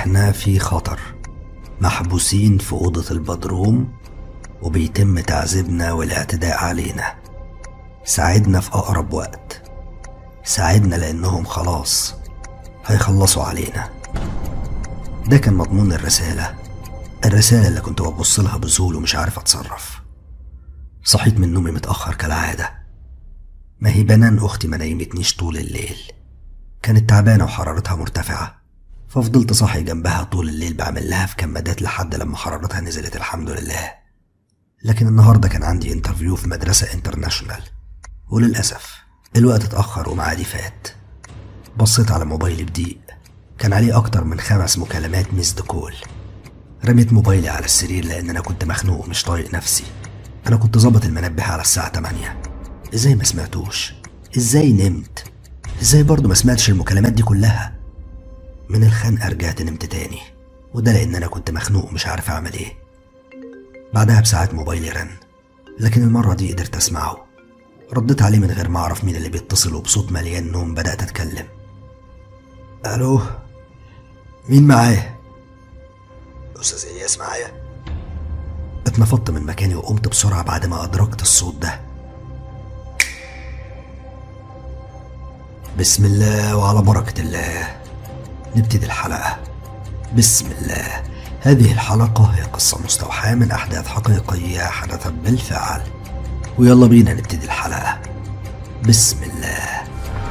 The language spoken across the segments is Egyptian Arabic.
احنا في خطر محبوسين في أوضة البدروم وبيتم تعذيبنا والاعتداء علينا ساعدنا في أقرب وقت ساعدنا لأنهم خلاص هيخلصوا علينا ده كان مضمون الرسالة الرسالة اللي كنت ببص لها بذهول ومش عارف أتصرف صحيت من نومي متأخر كالعادة ما هي بنان أختي ما نيمتنيش طول الليل كانت تعبانة وحرارتها مرتفعة ففضلت صاحي جنبها طول الليل بعمل لها في كمادات لحد لما حرارتها نزلت الحمد لله لكن النهاردة كان عندي انترفيو في مدرسة انترناشونال وللأسف الوقت اتأخر ومعادي فات بصيت على موبايلي بضيق كان عليه أكتر من خمس مكالمات ميسد كول رميت موبايلي على السرير لأن أنا كنت مخنوق ومش طايق نفسي أنا كنت ظابط المنبه على الساعة 8 إزاي ما سمعتوش؟ إزاي نمت؟ إزاي برضو ما سمعتش المكالمات دي كلها؟ من الخنقة رجعت نمت تاني وده لأن أنا كنت مخنوق ومش عارف أعمل إيه بعدها بساعات موبايلي رن لكن المرة دي قدرت أسمعه رديت عليه من غير ما أعرف مين اللي بيتصل وبصوت مليان نوم بدأت أتكلم ألو مين معايا؟ أستاذ إلياس معايا؟ اتنفضت من مكاني وقمت بسرعة بعد ما أدركت الصوت ده بسم الله وعلى بركة الله نبتدي الحلقة بسم الله هذه الحلقة هي قصة مستوحاة من أحداث حقيقية حدثت بالفعل ويلا بينا نبتدي الحلقة بسم الله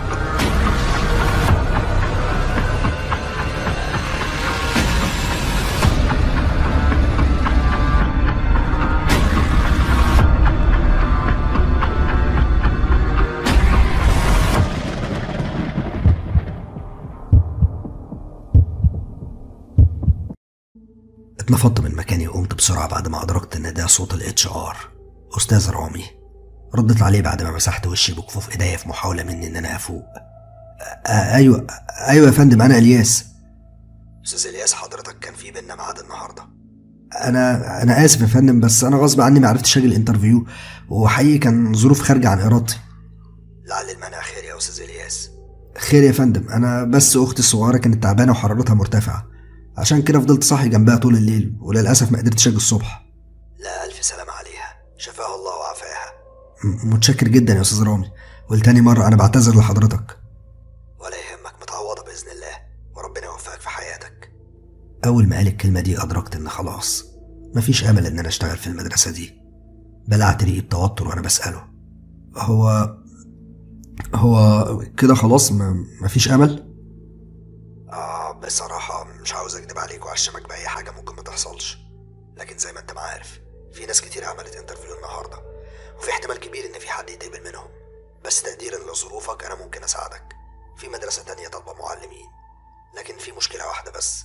اتنفضت من مكاني وقمت بسرعة بعد ما أدركت إن ده صوت الاتش ار أستاذ رامي رديت عليه بعد ما مسحت وشي بكفوف إيديا في محاولة مني إن أنا أفوق آه أيوة أيوة يا فندم أنا إلياس أستاذ إلياس حضرتك كان في بينا ميعاد النهاردة أنا أنا آسف يا فندم بس أنا غصب عني ما عرفتش أجي الانترفيو وحقيقي كان ظروف خارجة عن إرادتي لعل المنع خير يا أستاذ إلياس خير يا فندم أنا بس أختي الصغيرة كانت تعبانة وحرارتها مرتفعة عشان كده فضلت صاحي جنبها طول الليل وللأسف ما قدرتش أجي الصبح لا ألف سلام عليها شفاها الله وعافاها متشكر جدا يا أستاذ رامي ولتاني مرة أنا بعتذر لحضرتك ولا يهمك متعوضة بإذن الله وربنا يوفقك في حياتك أول ما قال الكلمة دي أدركت إن خلاص مفيش أمل إن أنا أشتغل في المدرسة دي بلعت ريقي بتوتر وأنا بسأله هو هو كده خلاص ما مفيش أمل؟ آه بصراحة مش عاوز أكدب عليك وأعشمك بأي حاجة ممكن ما تحصلش لكن زي ما أنت ما عارف في ناس كتير عملت انترفيو النهاردة وفي احتمال كبير إن في حد يتقبل منهم بس تقديرا لظروفك أنا ممكن أساعدك في مدرسة تانية طالبة معلمين لكن في مشكلة واحدة بس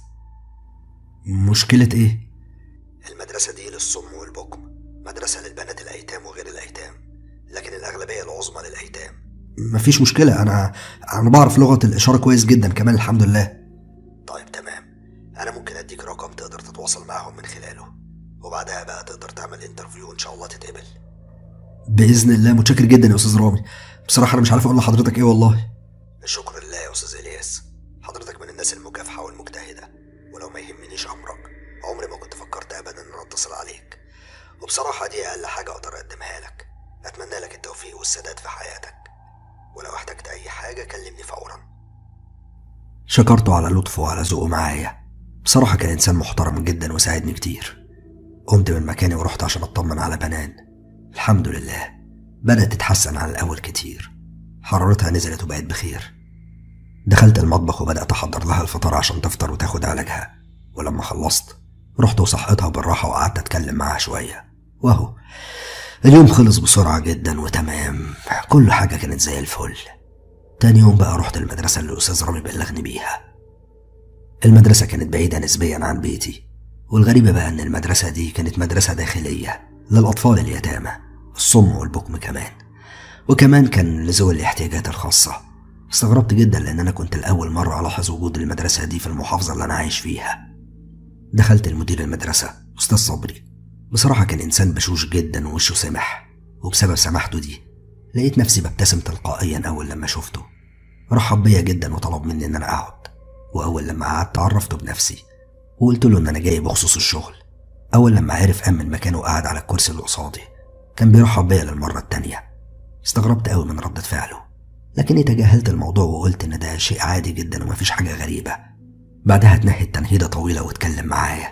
مشكلة إيه؟ المدرسة دي للصم والبكم مدرسة للبنات الأيتام وغير الأيتام لكن الأغلبية العظمى للأيتام مفيش مشكلة أنا أنا بعرف لغة الإشارة كويس جدا كمان الحمد لله طيب تمام أنا ممكن أديك رقم تقدر تتواصل معهم من خلاله وبعدها بقى تقدر تعمل انترفيو إن شاء الله تتقبل بإذن الله متشكر جدا يا أستاذ رامي بصراحة أنا مش عارف أقول لحضرتك إيه والله الشكر لله يا أستاذ إلياس حضرتك من الناس المكافحة والمجتهدة ولو ما يهمنيش أمرك عمري ما كنت فكرت أبدا إن أنا أتصل عليك وبصراحة دي أقل حاجة أقدر أقدمها لك أتمنى لك التوفيق والسداد في حياتك ولو احتجت أي حاجة كلمني فورا شكرته على لطفه وعلى ذوقه معايا بصراحة كان إنسان محترم جدا وساعدني كتير قمت من مكاني ورحت عشان أطمن على بنان الحمد لله بدأت تتحسن عن الأول كتير حرارتها نزلت وبقت بخير دخلت المطبخ وبدأت أحضر لها الفطار عشان تفطر وتاخد علاجها ولما خلصت رحت وصحتها بالراحة وقعدت أتكلم معاها شوية وهو اليوم خلص بسرعة جدا وتمام كل حاجة كانت زي الفل تاني يوم بقى رحت المدرسة اللي الأستاذ رامي بلغني بيها المدرسة كانت بعيدة نسبيا عن بيتي والغريبة بقى إن المدرسة دي كانت مدرسة داخلية للأطفال اليتامى الصم والبكم كمان وكمان كان لذوي الاحتياجات الخاصة استغربت جدا لأن أنا كنت لأول مرة ألاحظ وجود المدرسة دي في المحافظة اللي أنا عايش فيها دخلت المدير المدرسة أستاذ صبري بصراحة كان إنسان بشوش جدا ووشه سمح وبسبب سماحته دي لقيت نفسي ببتسم تلقائيا أول لما شفته رحب بيا جدا وطلب مني إن أنا أقعد وأول لما قعدت عرفته بنفسي وقلت له إن أنا جاي بخصوص الشغل أول لما عرف قام من مكانه وقعد على الكرسي اللي قصادي كان بيرحب بيا للمرة التانية استغربت قوي من ردة فعله لكني تجاهلت الموضوع وقلت إن ده شيء عادي جدا ومفيش حاجة غريبة بعدها اتنهد تنهيدة طويلة واتكلم معايا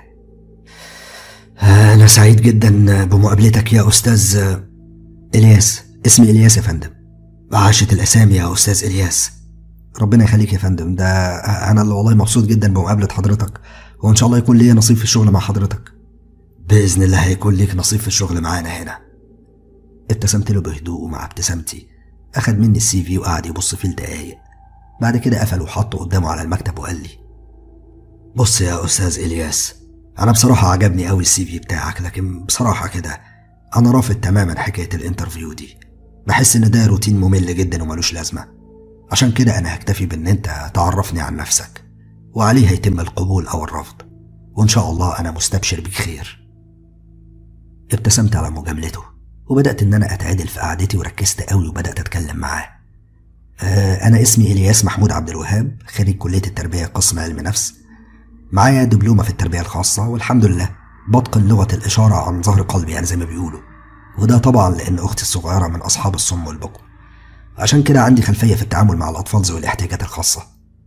أنا سعيد جدا بمقابلتك يا أستاذ إلياس اسمي إلياس يا فندم عاشت الأسامي يا أستاذ إلياس ربنا يخليك يا فندم ده أنا اللي والله مبسوط جدا بمقابلة حضرتك وإن شاء الله يكون ليا نصيب في الشغل مع حضرتك بإذن الله هيكون ليك نصيب في الشغل معانا هنا ابتسمت له بهدوء ومع ابتسامتي أخد مني السي في وقعد يبص فيه لدقايق بعد كده قفل وحطه قدامه على المكتب وقال لي بص يا أستاذ إلياس أنا بصراحة عجبني أوي السي في بتاعك لكن بصراحة كده أنا رافض تماما حكاية الانترفيو دي بحس إن ده روتين ممل جدا وملوش لازمة عشان كده أنا هكتفي بإن أنت تعرفني عن نفسك وعليه هيتم القبول أو الرفض وإن شاء الله أنا مستبشر بك خير ابتسمت على مجاملته وبدأت إن أنا أتعدل في قعدتي وركزت قوي وبدأت أتكلم معاه آه أنا اسمي إلياس محمود عبد الوهاب خريج كلية التربية قسم علم نفس معايا دبلومة في التربية الخاصة والحمد لله بتقن لغة الإشارة عن ظهر قلبي يعني زي ما بيقولوا وده طبعا لأن أختي الصغيرة من أصحاب الصم والبكم عشان كده عندي خلفية في التعامل مع الأطفال ذوي الاحتياجات الخاصة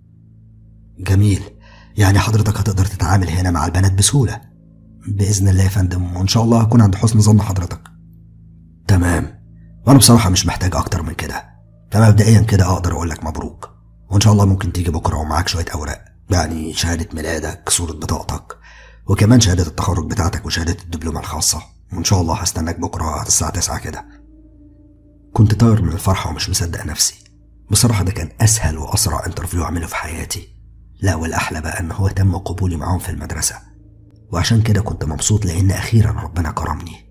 جميل يعني حضرتك هتقدر تتعامل هنا مع البنات بسهولة بإذن الله يا فندم وإن شاء الله هكون عند حسن ظن حضرتك تمام وأنا بصراحة مش محتاج أكتر من كده فمبدئيا كده أقدر أقول لك مبروك وإن شاء الله ممكن تيجي بكرة ومعاك شوية أوراق يعني شهادة ميلادك صورة بطاقتك وكمان شهادة التخرج بتاعتك وشهادة الدبلومة الخاصة وإن شاء الله هستناك بكرة الساعة تسعة كده كنت طاير من الفرحة ومش مصدق نفسي بصراحة ده كان أسهل وأسرع انترفيو أعمله في حياتي لا والأحلى بقى إن هو تم قبولي معاهم في المدرسة وعشان كده كنت مبسوط لأن أخيرا ربنا كرمني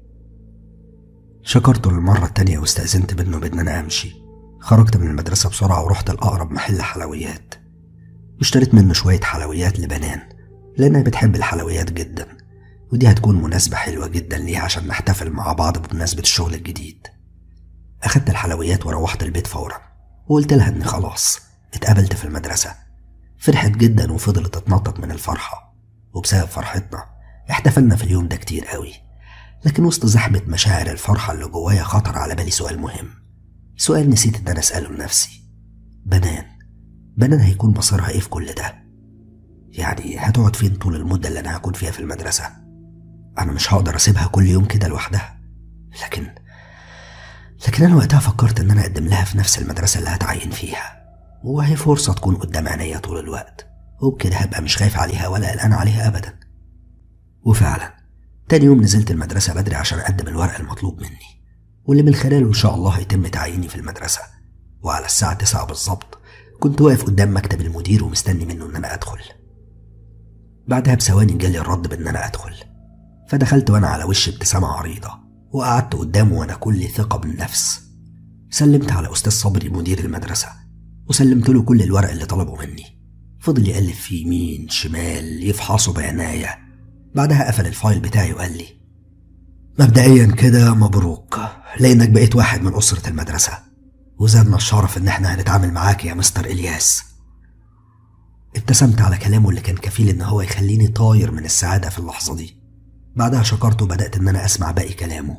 شكرته للمرة التانية واستأذنت منه بإن أنا أمشي خرجت من المدرسة بسرعة ورحت لأقرب محل حلويات واشتريت منه شوية حلويات لبنان لأنها بتحب الحلويات جدا ودي هتكون مناسبة حلوة جدا ليها عشان نحتفل مع بعض بمناسبة الشغل الجديد أخدت الحلويات وروحت البيت فورا وقلت لها إني خلاص اتقابلت في المدرسة فرحت جدا وفضلت تتنطط من الفرحة وبسبب فرحتنا احتفلنا في اليوم ده كتير قوي لكن وسط زحمة مشاعر الفرحة اللي جوايا خطر على بالي سؤال مهم سؤال نسيت إن أنا أسأله لنفسي بنان بنان هيكون مصيرها إيه في كل ده يعني هتقعد فين طول المدة اللي أنا هكون فيها في المدرسة أنا مش هقدر أسيبها كل يوم كده لوحدها لكن لكن أنا وقتها فكرت إن أنا أقدم لها في نفس المدرسة اللي هتعين فيها وهي فرصة تكون قدام عينيا طول الوقت وبكده هبقى مش خايف عليها ولا قلقان عليها أبدا وفعلا تاني يوم نزلت المدرسة بدري عشان أقدم الورق المطلوب مني واللي من خلاله إن شاء الله هيتم تعييني في المدرسة وعلى الساعة تسعة بالظبط كنت واقف قدام مكتب المدير ومستني منه إن أنا أدخل بعدها بثواني جالي الرد بإن أنا أدخل فدخلت وأنا على وش ابتسامة عريضة وقعدت قدامه وأنا كل ثقة بالنفس سلمت على أستاذ صبري مدير المدرسة وسلمت له كل الورق اللي طلبه مني فضل يقلب في يمين شمال يفحصه بعناية بعدها قفل الفايل بتاعي وقال لي مبدئيا كده مبروك لأنك بقيت واحد من أسرة المدرسة وزادنا الشرف إن احنا هنتعامل معاك يا مستر إلياس ابتسمت على كلامه اللي كان كفيل إن هو يخليني طاير من السعادة في اللحظة دي بعدها شكرته وبدأت إن أنا أسمع باقي كلامه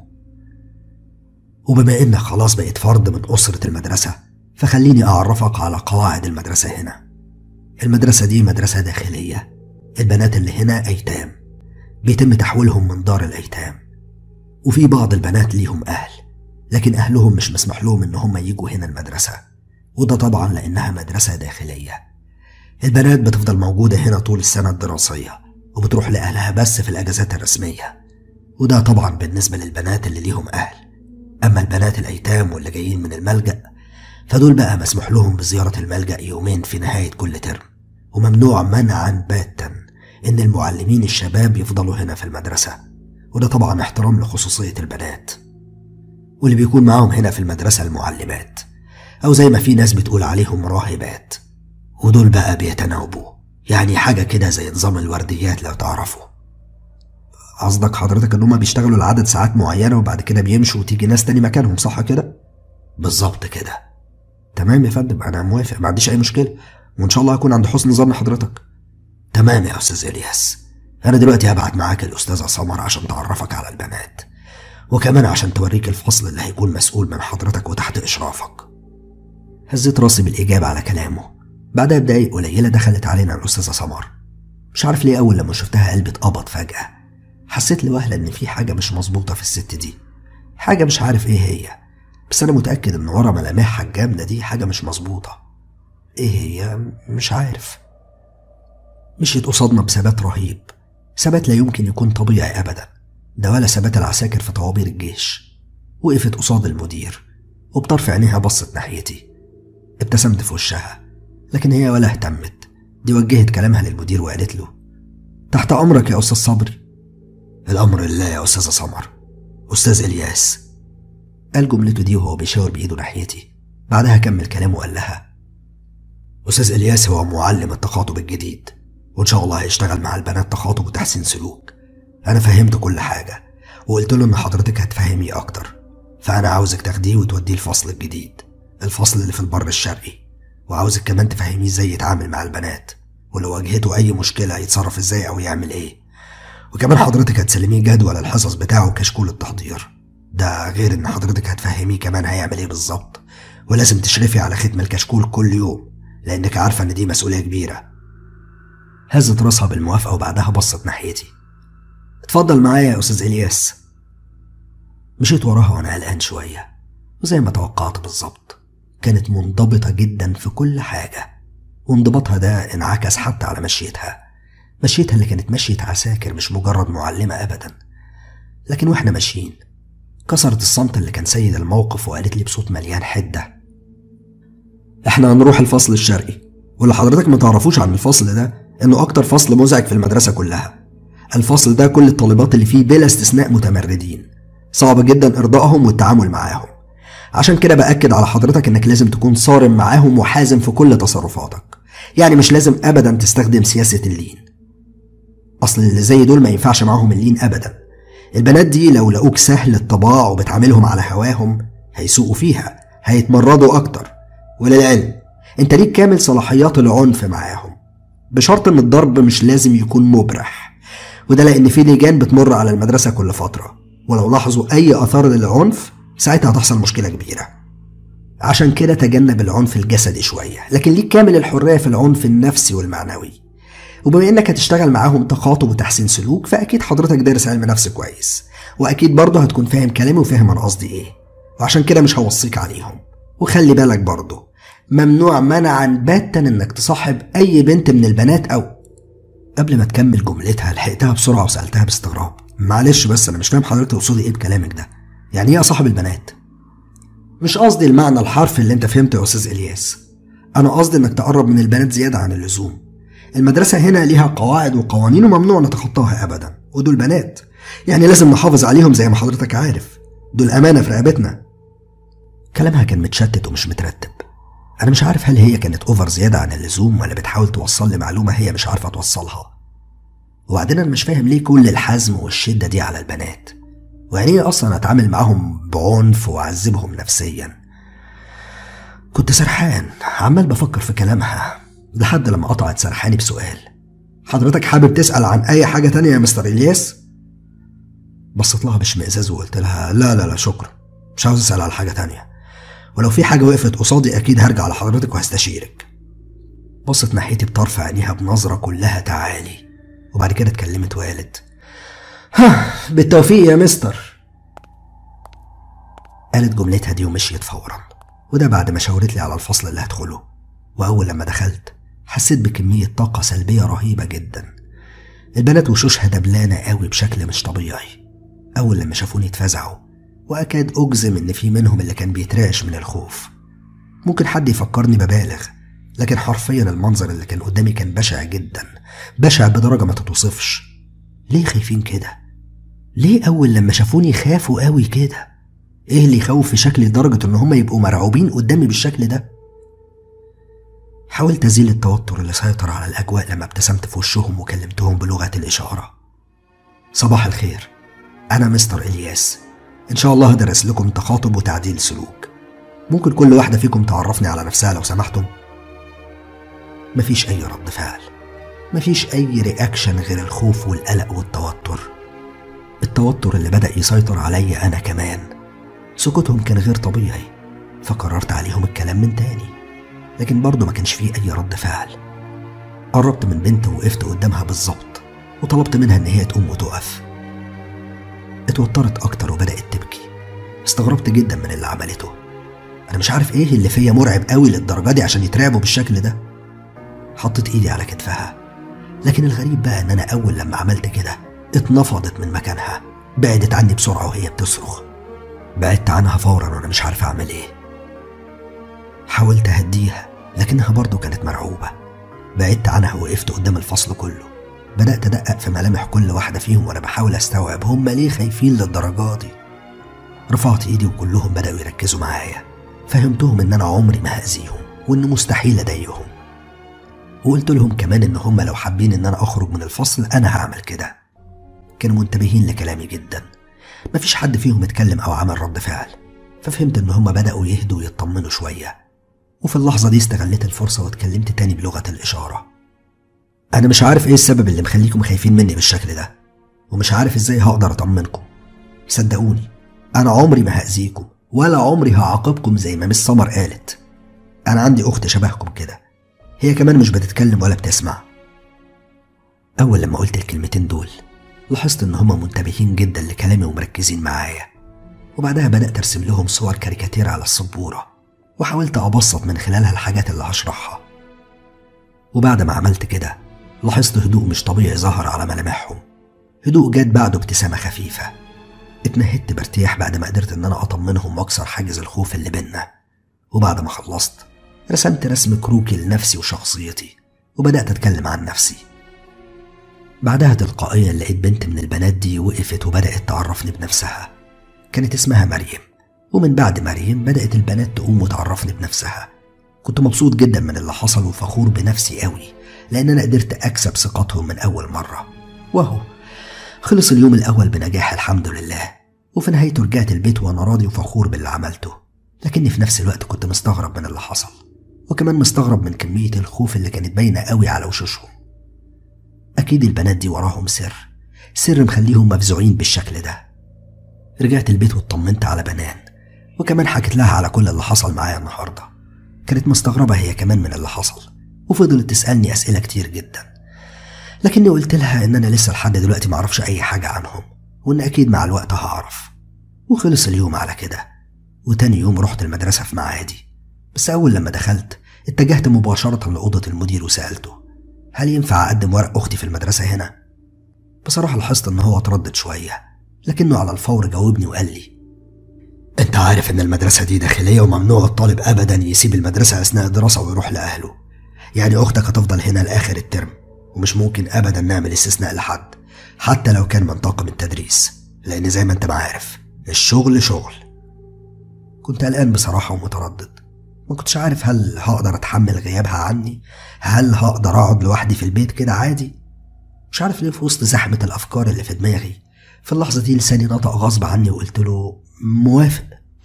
وبما إنك خلاص بقيت فرد من أسرة المدرسة فخليني أعرفك على قواعد المدرسة هنا المدرسة دي مدرسة داخلية البنات اللي هنا أيتام بيتم تحويلهم من دار الأيتام وفي بعض البنات ليهم أهل لكن أهلهم مش مسمح لهم إن هم يجوا هنا المدرسة وده طبعا لأنها مدرسة داخلية البنات بتفضل موجودة هنا طول السنة الدراسية وبتروح لأهلها بس في الأجازات الرسمية وده طبعا بالنسبة للبنات اللي ليهم أهل أما البنات الأيتام واللي جايين من الملجأ فدول بقى مسموح لهم بزيارة الملجأ يومين في نهاية كل ترم وممنوع منعا باتا إن المعلمين الشباب يفضلوا هنا في المدرسة وده طبعا احترام لخصوصية البنات واللي بيكون معاهم هنا في المدرسة المعلمات أو زي ما في ناس بتقول عليهم راهبات ودول بقى بيتناوبوا يعني حاجة كده زي نظام الورديات لو تعرفوا قصدك حضرتك ان هما بيشتغلوا لعدد ساعات معينة وبعد كده بيمشوا وتيجي ناس تاني مكانهم صح كده؟ بالظبط كده تمام يا فندم انا موافق ما عنديش اي مشكلة وان شاء الله هكون عند حسن ظن حضرتك تمام يا استاذ الياس أنا دلوقتي هبعت معاك الأستاذة سمر عشان تعرفك على البنات وكمان عشان توريك الفصل اللي هيكون مسؤول من حضرتك وتحت إشرافك هزيت راسي بالإجابة على كلامه بعدها بدقايق قليلة دخلت علينا الأستاذة سمر مش عارف ليه أول لما شفتها قلبي اتقبض فجأة حسيت لوهلة إن في حاجة مش مظبوطة في الست دي حاجة مش عارف إيه هي بس أنا متأكد إن ورا ملامحها الجامدة دي حاجة مش مظبوطة إيه هي مش عارف مشيت قصادنا بثبات رهيب ثبات لا يمكن يكون طبيعي أبدا ده ولا ثبات العساكر في طوابير الجيش وقفت قصاد المدير وبطرف عينيها بصت ناحيتي ابتسمت في وشها لكن هي ولا اهتمت دي وجهت كلامها للمدير وقالت له تحت أمرك يا أستاذ صبري الأمر لله يا أستاذة سمر أستاذ إلياس قال جملته دي وهو بيشاور بإيده ناحيتي بعدها كمل كلامه وقال لها أستاذ إلياس هو معلم التخاطب الجديد وإن شاء الله هيشتغل مع البنات تخاطب وتحسين سلوك أنا فهمت كل حاجة وقلت له إن حضرتك هتفهمي أكتر فأنا عاوزك تاخديه وتوديه الفصل الجديد الفصل اللي في البر الشرقي وعاوزك كمان تفهميه ازاي يتعامل مع البنات ولو واجهته أي مشكلة يتصرف ازاي أو يعمل ايه وكمان حضرتك هتسلميه جدول الحصص بتاعه وكشكول التحضير ده غير ان حضرتك هتفهميه كمان هيعمل ايه بالظبط ولازم تشرفي على ختم الكشكول كل يوم لانك عارفه ان دي مسؤوليه كبيره هزت راسها بالموافقه وبعدها بصت ناحيتي اتفضل معايا يا استاذ الياس مشيت وراها وانا قلقان شويه وزي ما توقعت بالظبط كانت منضبطه جدا في كل حاجه وانضباطها ده انعكس حتى على مشيتها مشيتها اللي كانت مشية عساكر مش مجرد معلمة أبدا لكن واحنا ماشيين كسرت الصمت اللي كان سيد الموقف وقالت لي بصوت مليان حدة احنا هنروح الفصل الشرقي واللي حضرتك ما تعرفوش عن الفصل ده انه اكتر فصل مزعج في المدرسة كلها الفصل ده كل الطالبات اللي فيه بلا استثناء متمردين صعب جدا ارضائهم والتعامل معاهم عشان كده بأكد على حضرتك انك لازم تكون صارم معاهم وحازم في كل تصرفاتك يعني مش لازم ابدا تستخدم سياسة اللين اصل اللي زي دول ما ينفعش معاهم اللين ابدا البنات دي لو لقوك سهل الطباع وبتعاملهم على هواهم هيسوقوا فيها هيتمردوا اكتر وللعلم انت ليك كامل صلاحيات العنف معاهم بشرط ان الضرب مش لازم يكون مبرح وده لان في لجان بتمر على المدرسه كل فتره ولو لاحظوا اي اثار للعنف ساعتها هتحصل مشكله كبيره عشان كده تجنب العنف الجسدي شويه لكن ليك كامل الحريه في العنف النفسي والمعنوي وبما انك هتشتغل معاهم تخاطب وتحسين سلوك فاكيد حضرتك دارس علم نفس كويس واكيد برضه هتكون فاهم كلامي وفاهم انا قصدي ايه وعشان كده مش هوصيك عليهم وخلي بالك برضه ممنوع منعا باتا انك تصاحب اي بنت من البنات او قبل ما تكمل جملتها لحقتها بسرعه وسالتها باستغراب معلش بس انا مش فاهم حضرتك تقصدي ايه بكلامك ده يعني ايه اصاحب البنات مش قصدي المعنى الحرفي اللي انت فهمته يا استاذ الياس انا قصدي انك تقرب من البنات زياده عن اللزوم المدرسة هنا ليها قواعد وقوانين وممنوع نتخطاها أبدا ودول بنات يعني لازم نحافظ عليهم زي ما حضرتك عارف دول أمانة في رقبتنا كلامها كان متشتت ومش مترتب أنا مش عارف هل هي كانت أوفر زيادة عن اللزوم ولا بتحاول توصل لي معلومة هي مش عارفة توصلها وبعدين أنا مش فاهم ليه كل الحزم والشدة دي على البنات ويعني إيه أصلا أتعامل معاهم بعنف وأعذبهم نفسيا كنت سرحان عمال بفكر في كلامها لحد لما قطعت سرحاني بسؤال حضرتك حابب تسأل عن أي حاجة تانية يا مستر إلياس؟ بصيت لها باشمئزاز وقلت لها لا لا لا شكرا مش عاوز أسأل على حاجة تانية ولو في حاجة وقفت قصادي أكيد هرجع لحضرتك وهستشيرك بصت ناحيتي بطرف عينيها بنظرة كلها تعالي وبعد كده اتكلمت وقالت ها بالتوفيق يا مستر قالت جملتها دي ومشيت فورا وده بعد ما شاورت لي على الفصل اللي هدخله وأول لما دخلت حسيت بكمية طاقة سلبية رهيبة جدا البنات وشوشها دبلانة قوي بشكل مش طبيعي أول لما شافوني اتفزعوا وأكاد أجزم إن في منهم اللي كان بيتراش من الخوف ممكن حد يفكرني ببالغ لكن حرفيا المنظر اللي كان قدامي كان بشع جدا بشع بدرجة ما تتوصفش ليه خايفين كده؟ ليه أول لما شافوني خافوا قوي كده؟ إيه اللي يخوف في شكلي لدرجة إن هما يبقوا مرعوبين قدامي بالشكل ده؟ حاولت أزيل التوتر اللي سيطر على الأجواء لما ابتسمت في وشهم وكلمتهم بلغة الإشارة صباح الخير أنا مستر إلياس إن شاء الله هدرس لكم تخاطب وتعديل سلوك ممكن كل واحدة فيكم تعرفني على نفسها لو سمحتم مفيش أي رد فعل مفيش أي رياكشن غير الخوف والقلق والتوتر التوتر اللي بدأ يسيطر عليا أنا كمان سكوتهم كان غير طبيعي فقررت عليهم الكلام من تاني لكن برضه ما كانش فيه أي رد فعل قربت من بنت وقفت قدامها بالظبط وطلبت منها إن هي تقوم وتقف اتوترت أكتر وبدأت تبكي استغربت جدا من اللي عملته أنا مش عارف إيه اللي فيا مرعب قوي للدرجة دي عشان يترعبوا بالشكل ده حطيت إيدي على كتفها لكن الغريب بقى إن أنا أول لما عملت كده اتنفضت من مكانها بعدت عني بسرعة وهي بتصرخ بعدت عنها فورا وأنا مش عارف أعمل إيه حاولت أهديها لكنها برضه كانت مرعوبة بعدت عنها وقفت قدام الفصل كله بدأت أدقق في ملامح كل واحدة فيهم وأنا بحاول أستوعب هم ليه خايفين للدرجة دي رفعت إيدي وكلهم بدأوا يركزوا معايا فهمتهم إن أنا عمري ما هأذيهم وإن مستحيل أضايقهم وقلت لهم كمان إن هم لو حابين إن أنا أخرج من الفصل أنا هعمل كده كانوا منتبهين لكلامي جدا مفيش حد فيهم اتكلم أو عمل رد فعل ففهمت إن هم بدأوا يهدوا ويطمنوا شوية وفي اللحظة دي استغليت الفرصة واتكلمت تاني بلغة الإشارة أنا مش عارف إيه السبب اللي مخليكم خايفين مني بالشكل ده ومش عارف إزاي هقدر أطمنكم صدقوني أنا عمري ما هأذيكم ولا عمري هعاقبكم زي ما مس سمر قالت أنا عندي أخت شبهكم كده هي كمان مش بتتكلم ولا بتسمع أول لما قلت الكلمتين دول لاحظت إن هما منتبهين جدا لكلامي ومركزين معايا وبعدها بدأت أرسم لهم صور كاريكاتير على السبورة وحاولت أبسط من خلالها الحاجات اللي هشرحها وبعد ما عملت كده لاحظت هدوء مش طبيعي ظهر على ملامحهم هدوء جات بعده ابتسامة خفيفة اتنهدت بارتياح بعد ما قدرت ان انا اطمنهم واكسر حاجز الخوف اللي بينا وبعد ما خلصت رسمت رسم كروكي لنفسي وشخصيتي وبدأت أتكلم عن نفسي بعدها تلقائيا لقيت بنت من البنات دي وقفت وبدأت تعرفني بنفسها كانت اسمها مريم ومن بعد مريم بدأت البنات تقوم وتعرفني بنفسها كنت مبسوط جدا من اللي حصل وفخور بنفسي قوي لأن أنا قدرت أكسب ثقتهم من أول مرة وهو خلص اليوم الأول بنجاح الحمد لله وفي نهايته رجعت البيت وأنا راضي وفخور باللي عملته لكني في نفس الوقت كنت مستغرب من اللي حصل وكمان مستغرب من كمية الخوف اللي كانت باينة قوي على وشوشهم أكيد البنات دي وراهم سر سر مخليهم مفزوعين بالشكل ده رجعت البيت واطمنت على بنان وكمان حكيت لها على كل اللي حصل معايا النهارده كانت مستغربة هي كمان من اللي حصل وفضلت تسألني أسئلة كتير جدا لكني قلت لها إن أنا لسه لحد دلوقتي معرفش أي حاجة عنهم وإن أكيد مع الوقت هعرف وخلص اليوم على كده وتاني يوم رحت المدرسة في معادي بس أول لما دخلت اتجهت مباشرة لأوضة المدير وسألته هل ينفع أقدم ورق أختي في المدرسة هنا؟ بصراحة لاحظت إن هو تردد شوية لكنه على الفور جاوبني وقال لي أنت عارف إن المدرسة دي داخلية وممنوع الطالب أبدا يسيب المدرسة أثناء الدراسة ويروح لأهله يعني أختك هتفضل هنا لآخر الترم ومش ممكن أبدا نعمل استثناء لحد حتى لو كان من طاقم التدريس لأن زي ما أنت ما عارف الشغل شغل كنت قلقان بصراحة ومتردد ما كنتش عارف هل هقدر أتحمل غيابها عني هل هقدر أقعد لوحدي في البيت كده عادي مش عارف ليه في وسط زحمة الأفكار اللي في دماغي في اللحظة دي لساني نطق غصب عني وقلت له موافق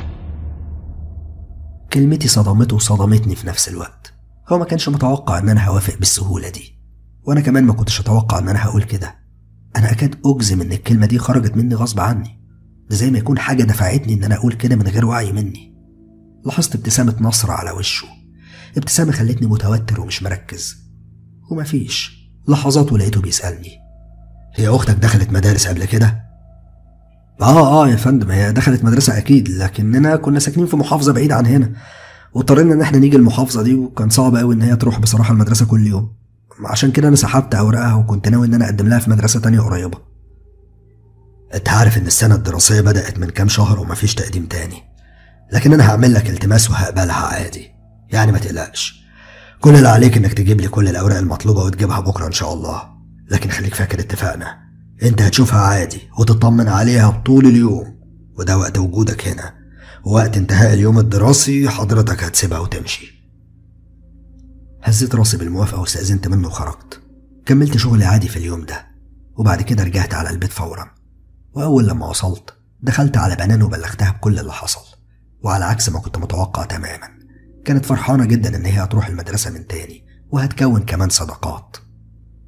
كلمتي صدمته وصدمتني في نفس الوقت هو ما كانش متوقع ان انا هوافق بالسهولة دي وانا كمان ما كنتش اتوقع ان انا هقول كده انا اكاد اجزم ان الكلمة دي خرجت مني غصب عني ده زي ما يكون حاجة دفعتني ان انا اقول كده من غير وعي مني لاحظت ابتسامة نصر على وشه ابتسامة خلتني متوتر ومش مركز ومفيش لحظات ولقيته بيسألني هي أختك دخلت مدارس قبل كده؟ آه آه يا فندم هي دخلت مدرسة أكيد لكننا كنا ساكنين في محافظة بعيدة عن هنا واضطرينا إن إحنا نيجي المحافظة دي وكان صعب أوي إن هي تروح بصراحة المدرسة كل يوم عشان كده أنا سحبت أوراقها وكنت ناوي إن أنا أقدم لها في مدرسة تانية قريبة أنت عارف إن السنة الدراسية بدأت من كام شهر ومفيش تقديم تاني لكن أنا هعمل لك التماس وهقبلها عادي يعني ما تقلقش كل اللي عليك إنك تجيب لي كل الأوراق المطلوبة وتجيبها بكرة إن شاء الله لكن خليك فاكر اتفقنا انت هتشوفها عادي وتطمن عليها طول اليوم وده وقت وجودك هنا ووقت انتهاء اليوم الدراسي حضرتك هتسيبها وتمشي هزيت راسي بالموافقة واستأذنت منه وخرجت كملت شغلي عادي في اليوم ده وبعد كده رجعت على البيت فورا وأول لما وصلت دخلت على بنان وبلغتها بكل اللي حصل وعلى عكس ما كنت متوقع تماما كانت فرحانة جدا إن هي هتروح المدرسة من تاني وهتكون كمان صداقات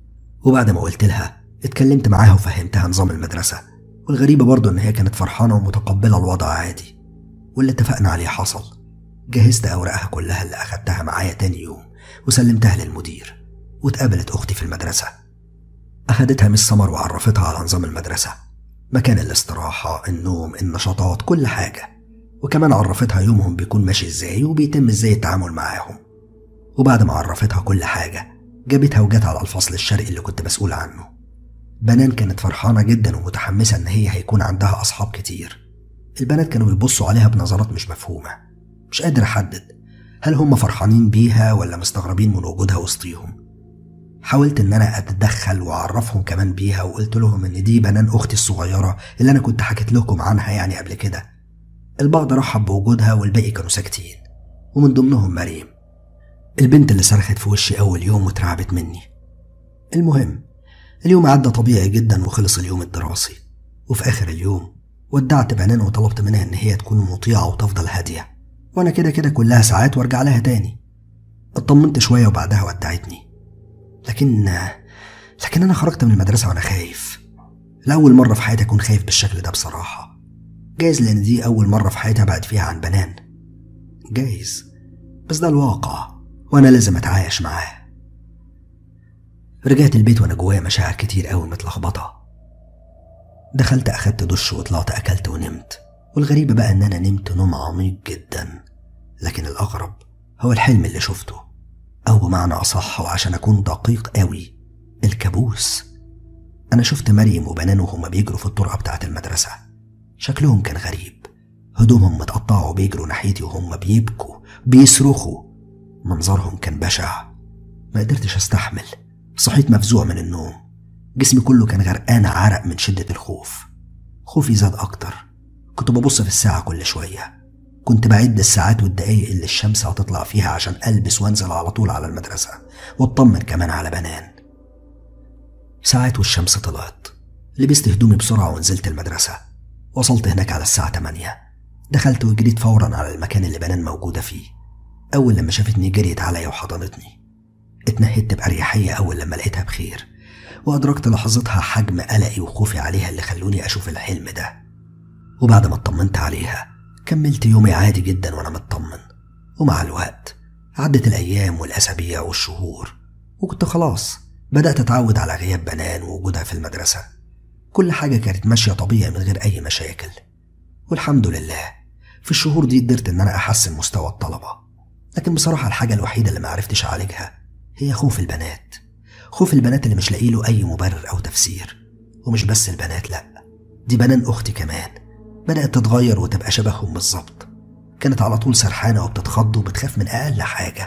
وبعد ما قلت لها اتكلمت معاها وفهمتها نظام المدرسة والغريبة برضه إن هي كانت فرحانة ومتقبلة الوضع عادي واللي اتفقنا عليه حصل جهزت أوراقها كلها اللي أخدتها معايا تاني يوم وسلمتها للمدير واتقابلت أختي في المدرسة أخدتها مس سمر وعرفتها على نظام المدرسة مكان الاستراحة النوم النشاطات كل حاجة وكمان عرفتها يومهم بيكون ماشي ازاي وبيتم ازاي التعامل معاهم وبعد ما عرفتها كل حاجة جابتها وجت على الفصل الشرقي اللي كنت مسؤول عنه بنان كانت فرحانة جدا ومتحمسة إن هي هيكون عندها أصحاب كتير البنات كانوا بيبصوا عليها بنظرات مش مفهومة مش قادر أحدد هل هم فرحانين بيها ولا مستغربين من وجودها وسطيهم حاولت إن أنا أتدخل وأعرفهم كمان بيها وقلت لهم إن دي بنان أختي الصغيرة اللي أنا كنت حكيت لكم عنها يعني قبل كده البعض رحب بوجودها والباقي كانوا ساكتين ومن ضمنهم مريم البنت اللي صرخت في وشي أول يوم واترعبت مني المهم اليوم عدى طبيعي جدا وخلص اليوم الدراسي وفي آخر اليوم ودعت بنان وطلبت منها إن هي تكون مطيعة وتفضل هادية وأنا كده كده كلها ساعات وأرجع لها تاني اطمنت شوية وبعدها ودعتني لكن لكن أنا خرجت من المدرسة وأنا خايف لأول مرة في حياتي أكون خايف بالشكل ده بصراحة جايز لأن دي أول مرة في حياتي أبعد فيها عن بنان جايز بس ده الواقع وأنا لازم أتعايش معاه رجعت البيت وأنا جوايا مشاعر كتير أوي متلخبطة دخلت أخدت دش وطلعت أكلت ونمت والغريبة بقى إن أنا نمت نوم عميق جدا لكن الأغرب هو الحلم اللي شفته أو بمعنى أصح وعشان أكون دقيق أوي الكابوس أنا شفت مريم وبنان وهما بيجروا في الطرقة بتاعة المدرسة شكلهم كان غريب هدومهم متقطعة وبيجروا ناحيتي وهم بيبكوا بيصرخوا منظرهم كان بشع ما قدرتش استحمل صحيت مفزوع من النوم جسمي كله كان غرقان عرق من شدة الخوف خوفي زاد أكتر كنت ببص في الساعة كل شوية كنت بعد الساعات والدقايق اللي الشمس هتطلع فيها عشان ألبس وأنزل على طول على المدرسة واطمن كمان على بنان ساعات والشمس طلعت لبست هدومي بسرعة ونزلت المدرسة وصلت هناك على الساعة 8 دخلت وجريت فورا على المكان اللي بنان موجودة فيه أول لما شافتني جريت عليا وحضنتني اتنهدت بأريحية أول لما لقيتها بخير وأدركت لحظتها حجم قلقي وخوفي عليها اللي خلوني أشوف الحلم ده وبعد ما اطمنت عليها كملت يومي عادي جدا وأنا مطمن ومع الوقت عدت الأيام والأسابيع والشهور وكنت خلاص بدأت أتعود على غياب بنان ووجودها في المدرسة كل حاجة كانت ماشية طبيعي من غير أي مشاكل والحمد لله في الشهور دي قدرت إن أنا أحسن مستوى الطلبة لكن بصراحة الحاجة الوحيدة اللي معرفتش أعالجها هي خوف البنات خوف البنات اللي مش لاقي له أي مبرر أو تفسير ومش بس البنات لأ دي بنان أختي كمان بدأت تتغير وتبقى شبههم بالظبط كانت على طول سرحانة وبتتخض وبتخاف من أقل حاجة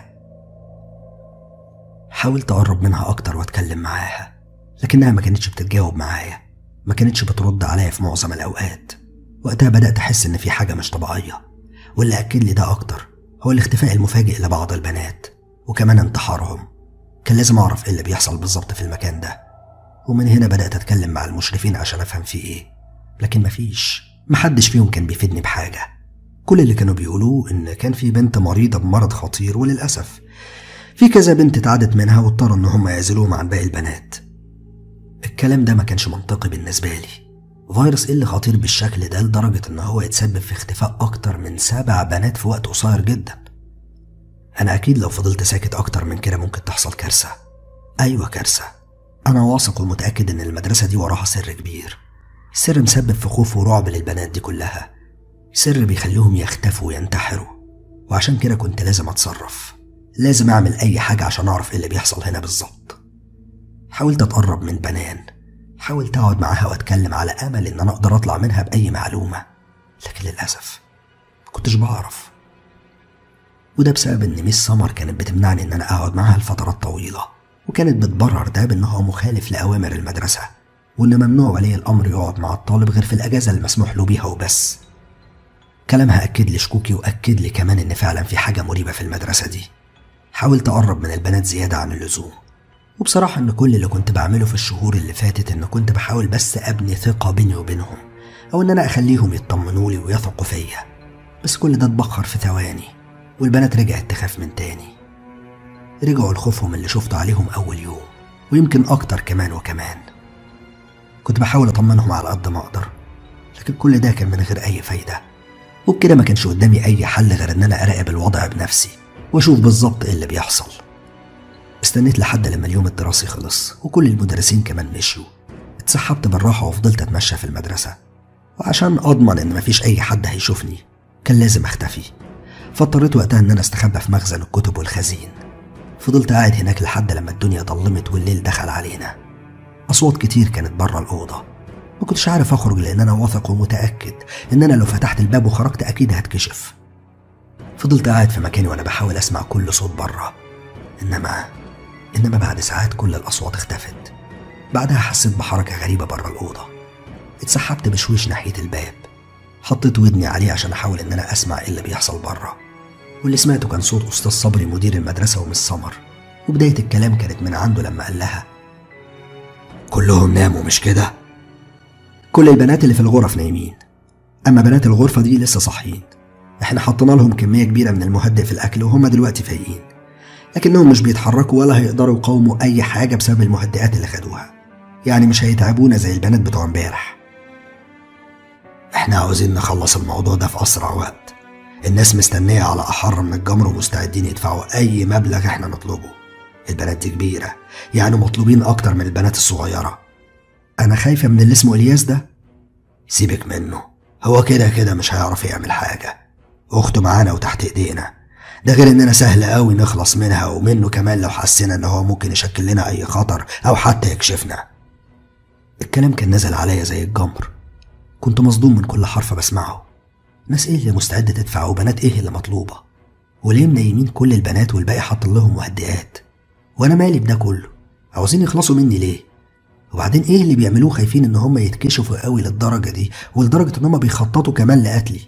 حاولت أقرب منها أكتر وأتكلم معاها لكنها ما كانتش بتتجاوب معايا ما كانتش بترد عليا في معظم الأوقات وقتها بدأت أحس إن في حاجة مش طبيعية واللي أكد لي ده أكتر هو الاختفاء المفاجئ لبعض البنات وكمان انتحارهم كان لازم أعرف إيه اللي بيحصل بالظبط في المكان ده ومن هنا بدأت أتكلم مع المشرفين عشان أفهم فيه إيه لكن مفيش محدش فيهم كان بيفيدني بحاجة كل اللي كانوا بيقولوه إن كان في بنت مريضة بمرض خطير وللأسف في كذا بنت اتعدت منها واضطروا إن هم يعزلوهم عن باقي البنات الكلام ده ما كانش منطقي بالنسبة لي فيروس ايه اللي خطير بالشكل ده لدرجة إن هو يتسبب في اختفاء أكتر من سبع بنات في وقت قصير جدا أنا أكيد لو فضلت ساكت أكتر من كده ممكن تحصل كارثة أيوة كارثة أنا واثق ومتأكد إن المدرسة دي وراها سر كبير سر مسبب في خوف ورعب للبنات دي كلها سر بيخليهم يختفوا وينتحروا وعشان كده كنت لازم أتصرف لازم أعمل أي حاجة عشان أعرف إيه اللي بيحصل هنا بالظبط حاولت أتقرب من بنان حاولت أقعد معاها وأتكلم على أمل إن أنا أقدر أطلع منها بأي معلومة لكن للأسف كنتش بعرف وده بسبب إن ميس سمر كانت بتمنعني إن أنا أقعد معاها لفترات طويلة وكانت بتبرر ده بإن هو مخالف لأوامر المدرسة وإن ممنوع ولي الأمر يقعد مع الطالب غير في الأجازة المسموح له بيها وبس كلامها أكد لي شكوكي وأكد لي كمان إن فعلا في حاجة مريبة في المدرسة دي حاولت أقرب من البنات زيادة عن اللزوم وبصراحة إن كل اللي كنت بعمله في الشهور اللي فاتت إن كنت بحاول بس أبني ثقة بيني وبينهم أو إن أنا أخليهم يطمنوا لي ويثقوا فيا بس كل ده اتبخر في ثواني والبنات رجعت تخاف من تاني رجعوا لخوفهم اللي شفته عليهم أول يوم ويمكن أكتر كمان وكمان كنت بحاول أطمنهم على قد ما أقدر لكن كل ده كان من غير أي فايدة وبكده ما كانش قدامي أي حل غير إن أنا أراقب الوضع بنفسي وأشوف بالظبط إيه اللي بيحصل استنيت لحد لما اليوم الدراسي خلص وكل المدرسين كمان مشيوا اتسحبت بالراحة وفضلت أتمشى في المدرسة وعشان أضمن إن مفيش أي حد هيشوفني كان لازم أختفي فاضطريت وقتها إن أنا أستخبى في مخزن الكتب والخزين فضلت قاعد هناك لحد لما الدنيا ضلمت والليل دخل علينا أصوات كتير كانت بره الأوضة ما كنتش عارف أخرج لأن أنا واثق ومتأكد إن أنا لو فتحت الباب وخرجت أكيد هتكشف فضلت قاعد في مكاني وأنا بحاول أسمع كل صوت بره إنما إنما بعد ساعات كل الأصوات اختفت بعدها حسيت بحركة غريبة بره الأوضة اتسحبت بشويش ناحية الباب حطيت ودني عليه عشان أحاول إن أنا أسمع إيه اللي بيحصل بره واللي سمعته كان صوت أستاذ صبري مدير المدرسة ومس سمر وبداية الكلام كانت من عنده لما قال لها كلهم ناموا مش كده؟ كل البنات اللي في الغرف نايمين أما بنات الغرفة دي لسه صاحيين احنا حطينا لهم كمية كبيرة من المهدئ في الأكل وهم دلوقتي فايقين لكنهم مش بيتحركوا ولا هيقدروا يقاوموا أي حاجة بسبب المهدئات اللي خدوها يعني مش هيتعبونا زي البنات بتوع امبارح احنا عاوزين نخلص الموضوع ده في أسرع وقت الناس مستنية على أحر من الجمر ومستعدين يدفعوا أي مبلغ احنا نطلبه البنات دي كبيرة يعني مطلوبين أكتر من البنات الصغيرة أنا خايفة من اللي اسمه إلياس ده سيبك منه هو كده كده مش هيعرف يعمل حاجة أخته معانا وتحت إيدينا ده غير إننا سهل قوي نخلص منها ومنه كمان لو حسينا إن هو ممكن يشكل لنا أي خطر أو حتى يكشفنا الكلام كان نزل عليا زي الجمر كنت مصدوم من كل حرف بسمعه ناس ايه اللي مستعدة تدفع وبنات ايه اللي مطلوبة وليه منيمين كل البنات والباقي حاط لهم مهدئات وانا مالي بده كله عاوزين يخلصوا مني ليه وبعدين ايه اللي بيعملوه خايفين ان هم يتكشفوا قوي للدرجة دي ولدرجة ان هم بيخططوا كمان لقتلي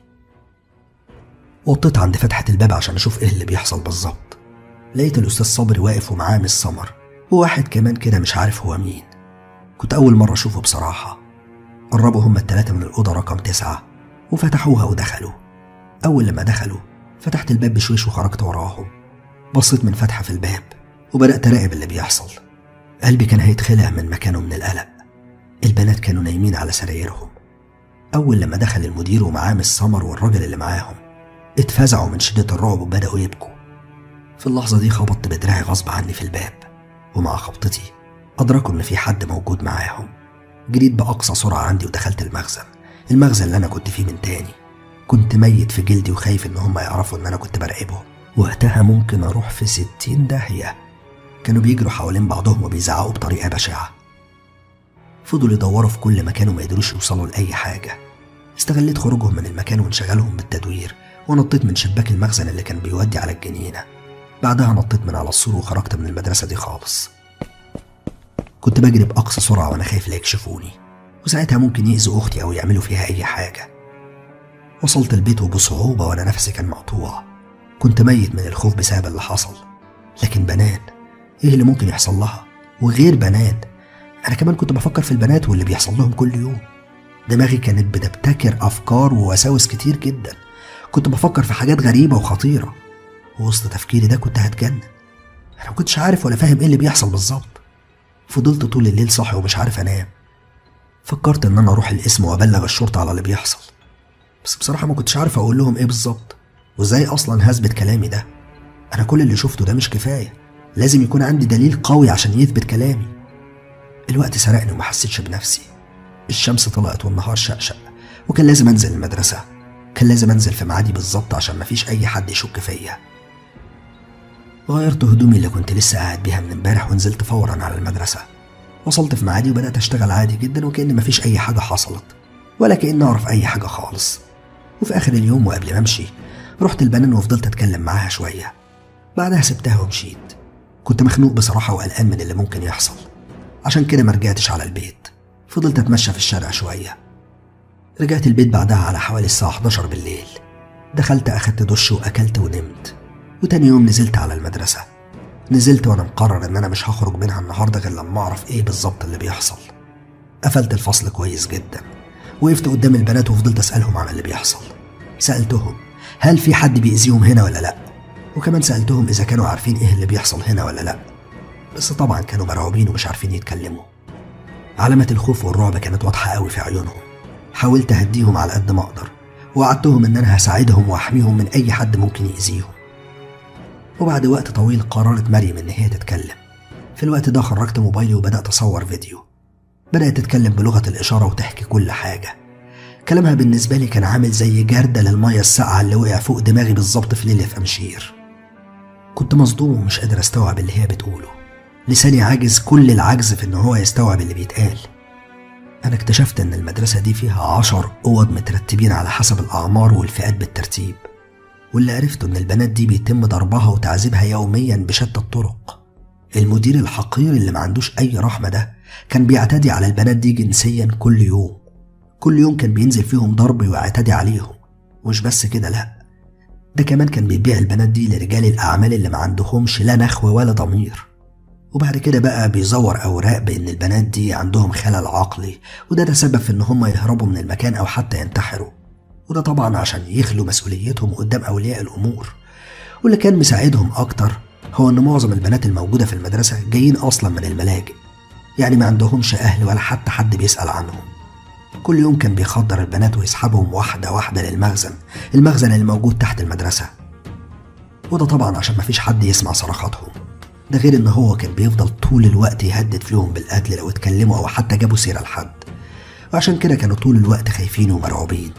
وطيت عند فتحة الباب عشان اشوف ايه اللي بيحصل بالظبط لقيت الاستاذ صبري واقف ومعاه مس سمر وواحد كمان كده مش عارف هو مين كنت اول مرة اشوفه بصراحة قربوا هما التلاتة من الأوضة رقم تسعة وفتحوها ودخلوا أول لما دخلوا فتحت الباب بشويش وخرجت وراهم بصيت من فتحة في الباب وبدأت أراقب اللي بيحصل قلبي كان هيتخلع من مكانه من القلق البنات كانوا نايمين على سرايرهم أول لما دخل المدير ومعاه مس سمر والراجل اللي معاهم اتفزعوا من شدة الرعب وبدأوا يبكوا في اللحظة دي خبطت بدراعي غصب عني في الباب ومع خبطتي أدركوا إن في حد موجود معاهم جريت بأقصى سرعة عندي ودخلت المخزن المخزن اللي أنا كنت فيه من تاني كنت ميت في جلدي وخايف إن هم يعرفوا إن أنا كنت براقبهم وقتها ممكن أروح في ستين داهية كانوا بيجروا حوالين بعضهم وبيزعقوا بطريقة بشعة فضلوا يدوروا في كل مكان وما يقدروش يوصلوا لأي حاجة استغليت خروجهم من المكان وانشغالهم بالتدوير ونطيت من شباك المخزن اللي كان بيودي على الجنينة بعدها نطيت من على السور وخرجت من المدرسة دي خالص كنت بجري بأقصى سرعة وأنا خايف لا يكشفوني وساعتها ممكن يأذوا أختي أو يعملوا فيها أي حاجة وصلت البيت وبصعوبة وأنا نفسي كان مقطوع كنت ميت من الخوف بسبب اللي حصل لكن بنات إيه اللي ممكن يحصل لها وغير بنات أنا كمان كنت بفكر في البنات واللي بيحصل لهم كل يوم دماغي كانت بتبتكر أفكار ووساوس كتير جدا كنت بفكر في حاجات غريبة وخطيرة ووسط تفكيري ده كنت هتجنن أنا مكنتش عارف ولا فاهم إيه اللي بيحصل بالظبط فضلت طول الليل صاحي ومش عارف انام فكرت ان انا اروح القسم وابلغ الشرطه على اللي بيحصل بس بصراحه ما كنتش عارف اقول لهم ايه بالظبط وازاي اصلا هثبت كلامي ده انا كل اللي شفته ده مش كفايه لازم يكون عندي دليل قوي عشان يثبت كلامي الوقت سرقني وما حسيتش بنفسي الشمس طلعت والنهار شقشق وكان لازم انزل المدرسه كان لازم انزل في ميعادي بالظبط عشان مفيش اي حد يشك فيا غيرت هدومي اللي كنت لسه قاعد بيها من امبارح ونزلت فورا على المدرسة وصلت في ميعادي وبدأت أشتغل عادي جدا وكأن مفيش أي حاجة حصلت ولا كأن أعرف أي حاجة خالص وفي آخر اليوم وقبل ما أمشي رحت البنان وفضلت أتكلم معاها شوية بعدها سبتها ومشيت كنت مخنوق بصراحة وقلقان من اللي ممكن يحصل عشان كده مرجعتش على البيت فضلت أتمشى في الشارع شوية رجعت البيت بعدها على حوالي الساعة 11 بالليل دخلت أخدت دش وأكلت ونمت وتاني يوم نزلت على المدرسة نزلت وأنا مقرر إن أنا مش هخرج منها النهاردة غير لما أعرف إيه بالظبط اللي بيحصل قفلت الفصل كويس جدا وقفت قدام البنات وفضلت أسألهم عن اللي بيحصل سألتهم هل في حد بيأذيهم هنا ولا لأ وكمان سألتهم إذا كانوا عارفين إيه اللي بيحصل هنا ولا لأ بس طبعا كانوا مرعوبين ومش عارفين يتكلموا علامة الخوف والرعب كانت واضحة قوي في عيونهم حاولت أهديهم على قد ما أقدر ووعدتهم إن أنا هساعدهم وأحميهم من أي حد ممكن يأذيهم وبعد وقت طويل قررت مريم إن هي تتكلم في الوقت ده خرجت موبايلي وبدأت أصور فيديو بدأت تتكلم بلغة الإشارة وتحكي كل حاجة كلامها بالنسبة لي كان عامل زي جردة للمية الساقعة اللي وقع فوق دماغي بالظبط في ليلة في أمشير كنت مصدوم ومش قادر أستوعب اللي هي بتقوله لساني عاجز كل العجز في إن هو يستوعب اللي بيتقال أنا اكتشفت إن المدرسة دي فيها عشر أوض مترتبين على حسب الأعمار والفئات بالترتيب واللي عرفته إن البنات دي بيتم ضربها وتعذيبها يوميا بشتى الطرق المدير الحقير اللي ما عندوش أي رحمة ده كان بيعتدي على البنات دي جنسيا كل يوم كل يوم كان بينزل فيهم ضرب ويعتدي عليهم مش بس كده لأ ده كمان كان بيبيع البنات دي لرجال الأعمال اللي ما عندهمش لا نخوة ولا ضمير وبعد كده بقى بيزور أوراق بإن البنات دي عندهم خلل عقلي وده تسبب في إن هم يهربوا من المكان أو حتى ينتحروا وده طبعا عشان يخلوا مسؤوليتهم قدام أولياء الأمور واللي كان مساعدهم أكتر هو إن معظم البنات الموجودة في المدرسة جايين أصلا من الملاجئ يعني ما عندهمش أهل ولا حتى حد بيسأل عنهم كل يوم كان بيخدر البنات ويسحبهم واحدة واحدة للمخزن المخزن اللي موجود تحت المدرسة وده طبعا عشان مفيش حد يسمع صرخاتهم ده غير ان هو كان بيفضل طول الوقت يهدد فيهم بالقتل لو اتكلموا او حتى جابوا سيرة لحد وعشان كده كانوا طول الوقت خايفين ومرعوبين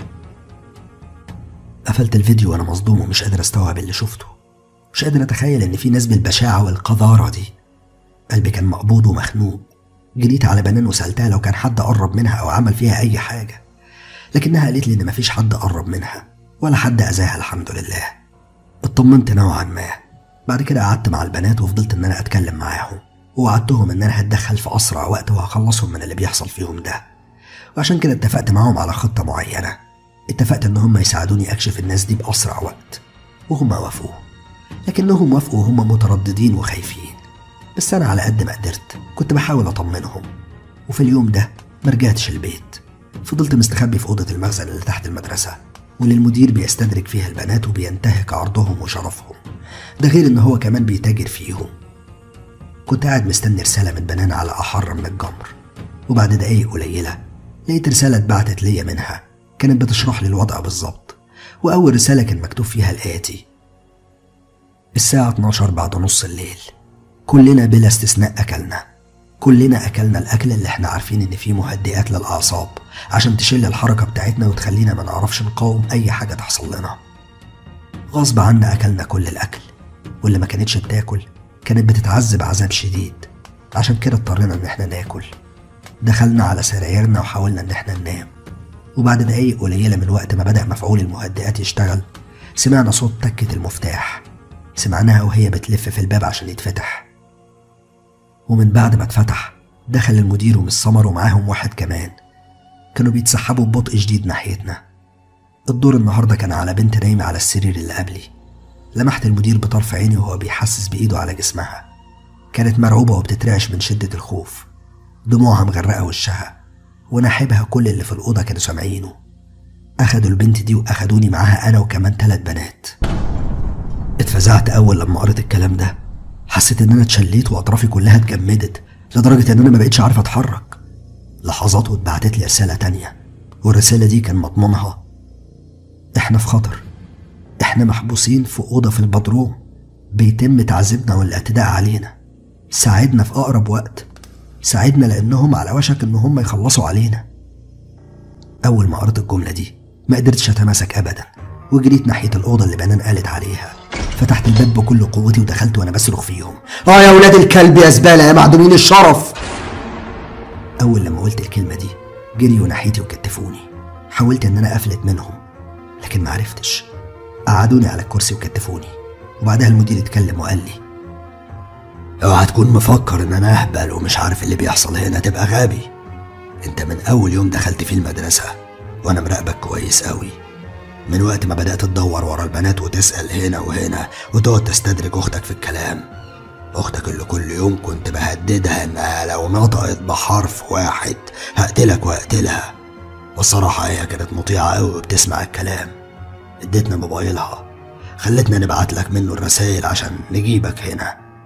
قفلت الفيديو وانا مصدوم ومش قادر استوعب اللي شفته مش قادر اتخيل ان في ناس بالبشاعة والقذارة دي قلبي كان مقبوض ومخنوق جريت على بنان وسألتها لو كان حد قرب منها أو عمل فيها أي حاجة لكنها قالت لي إن مفيش حد قرب منها ولا حد أذاها الحمد لله اطمنت نوعا ما بعد كده قعدت مع البنات وفضلت إن أنا أتكلم معاهم ووعدتهم إن أنا هتدخل في أسرع وقت وهخلصهم من اللي بيحصل فيهم ده وعشان كده اتفقت معاهم على خطة معينة اتفقت إن هم يساعدوني أكشف الناس دي بأسرع وقت وهم وافقوا لكنهم وافقوا وهم مترددين وخايفين بس أنا على قد ما قدرت كنت بحاول أطمنهم وفي اليوم ده مرجعتش البيت فضلت مستخبي في أوضة المخزن اللي تحت المدرسة واللي المدير بيستدرك فيها البنات وبينتهك عرضهم وشرفهم ده غير إن هو كمان بيتاجر فيهم كنت قاعد مستني رسالة من بنان على أحر من الجمر وبعد دقايق قليلة لقيت رسالة اتبعتت ليا منها كانت بتشرح لي الوضع بالظبط وأول رسالة كان مكتوب فيها الآتي الساعة 12 بعد نص الليل كلنا بلا استثناء أكلنا كلنا أكلنا الأكل اللي احنا عارفين إن فيه مهدئات للأعصاب عشان تشل الحركة بتاعتنا وتخلينا ما نعرفش نقاوم أي حاجة تحصل لنا غصب عنا أكلنا كل الأكل واللي ما كانتش بتاكل كانت بتتعذب عذاب شديد عشان كده اضطرينا إن احنا ناكل دخلنا على سرايرنا وحاولنا إن احنا ننام وبعد دقايق قليلة من وقت ما بدأ مفعول المهدئات يشتغل سمعنا صوت تكة المفتاح سمعناها وهي بتلف في الباب عشان يتفتح ومن بعد ما اتفتح دخل المدير ومن السمر ومعاهم واحد كمان كانوا بيتسحبوا ببطء شديد ناحيتنا الدور النهارده كان على بنت نايمة على السرير اللي قبلي لمحت المدير بطرف عيني وهو بيحسس بإيده على جسمها كانت مرعوبة وبتترعش من شدة الخوف دموعها مغرقة وشها وناحبها كل اللي في الأوضة كانوا سامعينه أخدوا البنت دي وأخدوني معاها أنا وكمان ثلاث بنات اتفزعت أول لما قريت الكلام ده حسيت إن أنا اتشليت وأطرافي كلها اتجمدت لدرجة إن أنا ما بقتش عارف أتحرك لحظات واتبعتت لي رسالة تانية والرسالة دي كان مضمونها إحنا في خطر إحنا محبوسين في أوضة في البدروم بيتم تعذيبنا والاعتداء علينا ساعدنا في أقرب وقت ساعدنا لأنهم على وشك إن هم يخلصوا علينا أول ما قريت الجملة دي ما قدرتش أتماسك أبدا وجريت ناحية الأوضة اللي بنان قالت عليها فتحت الباب بكل قوتي ودخلت وأنا بصرخ فيهم آه يا ولاد الكلب يا زبالة يا معدومين الشرف أول لما قلت الكلمة دي جريوا ناحيتي وكتفوني حاولت إن أنا أفلت منهم لكن ما عرفتش قعدوني على الكرسي وكتفوني وبعدها المدير اتكلم وقال لي اوعى تكون مفكر ان انا اهبل ومش عارف اللي بيحصل هنا تبقى غبي انت من اول يوم دخلت فيه المدرسة وانا مراقبك كويس قوي من وقت ما بدأت تدور ورا البنات وتسأل هنا وهنا وتقعد تستدرج اختك في الكلام اختك اللي كل يوم كنت بهددها انها لو نطقت بحرف واحد هقتلك واقتلها والصراحة هي كانت مطيعة قوي وبتسمع الكلام اديتنا موبايلها خلتنا نبعت لك منه الرسائل عشان نجيبك هنا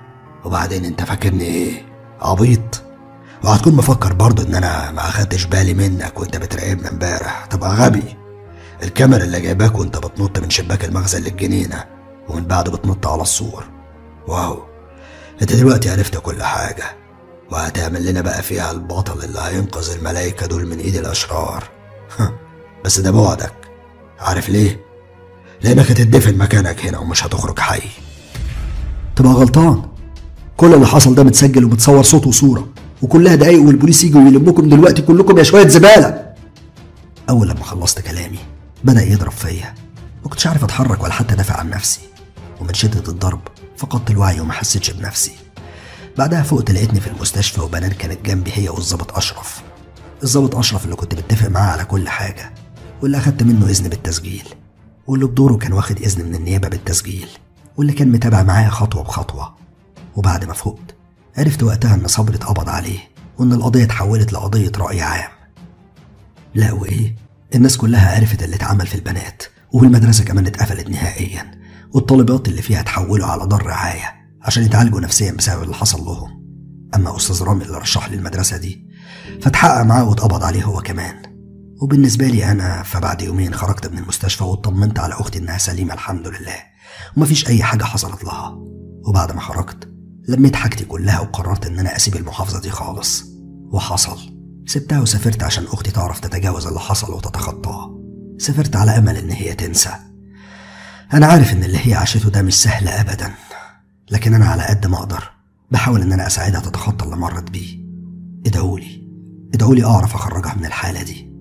وبعدين انت فاكرني ايه عبيط وهتكون مفكر برضه ان انا ما اخدتش بالي منك وانت بتراقبنا امبارح تبقى غبي الكاميرا اللي جايباك وانت بتنط من شباك المخزن للجنينة ومن بعده بتنط على السور واو انت دلوقتي عرفت كل حاجة وهتعمل لنا بقى فيها البطل اللي هينقذ الملايكة دول من ايد الاشرار بس ده بعدك عارف ليه؟ لانك هتدفن مكانك هنا ومش هتخرج حي تبقى غلطان كل اللي حصل ده متسجل ومتصور صوت وصورة وكلها دقايق والبوليس يجوا ويلموكم دلوقتي كلكم يا شوية زبالة أول لما خلصت كلامي بدأ يضرب فيا ما كنتش عارف أتحرك ولا حتى أدافع عن نفسي ومن شدة الضرب فقدت الوعي وما حسيتش بنفسي بعدها فقت لقيتني في المستشفى وبنان كانت جنبي هي والظابط أشرف الظابط أشرف اللي كنت متفق معاه على كل حاجة واللي أخدت منه إذن بالتسجيل واللي بدوره كان واخد إذن من النيابة بالتسجيل واللي كان متابع معايا خطوة بخطوة وبعد ما فقت عرفت وقتها إن صبري اتقبض عليه وإن القضية اتحولت لقضية رأي عام لا وإيه الناس كلها عرفت اللي اتعمل في البنات والمدرسة كمان اتقفلت نهائيا والطالبات اللي فيها اتحولوا على دار رعاية عشان يتعالجوا نفسيا بسبب اللي حصل لهم أما أستاذ رامي اللي رشح لي المدرسة دي فاتحقق معاه واتقبض عليه هو كمان وبالنسبة لي أنا فبعد يومين خرجت من المستشفى واطمنت على أختي إنها سليمة الحمد لله ومفيش أي حاجة حصلت لها وبعد ما خرجت لميت حاجتي كلها وقررت إن أنا أسيب المحافظة دي خالص وحصل سبتها وسافرت عشان أختي تعرف تتجاوز اللي حصل وتتخطاه سافرت على أمل إن هي تنسى أنا عارف إن اللي هي عاشته ده مش سهل أبدا لكن أنا على قد ما أقدر بحاول إن أنا أساعدها تتخطى اللي مرت بيه ادعولي ادعولي أعرف أخرجها من الحالة دي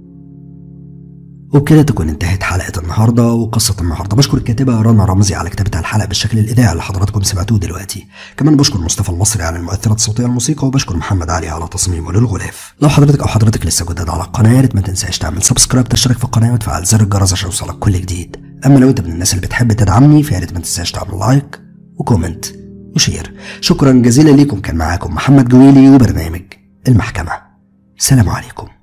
وبكده تكون انتهت حلقة النهاردة وقصة النهاردة بشكر الكاتبة رنا رمزي على كتابة الحلقة بالشكل الإذاعي اللي حضراتكم سمعتوه دلوقتي كمان بشكر مصطفى المصري على المؤثرات الصوتية الموسيقى وبشكر محمد علي على تصميمه للغلاف لو حضرتك أو حضرتك لسه جداد على القناة يا ريت ما تنساش تعمل سبسكرايب تشترك في القناة وتفعل زر الجرس عشان يوصلك كل جديد أما لو أنت من الناس اللي بتحب تدعمني فيا ريت ما تنساش تعمل لايك وكومنت وشير شكرا جزيلا ليكم كان معاكم محمد جويلي وبرنامج المحكمة سلام عليكم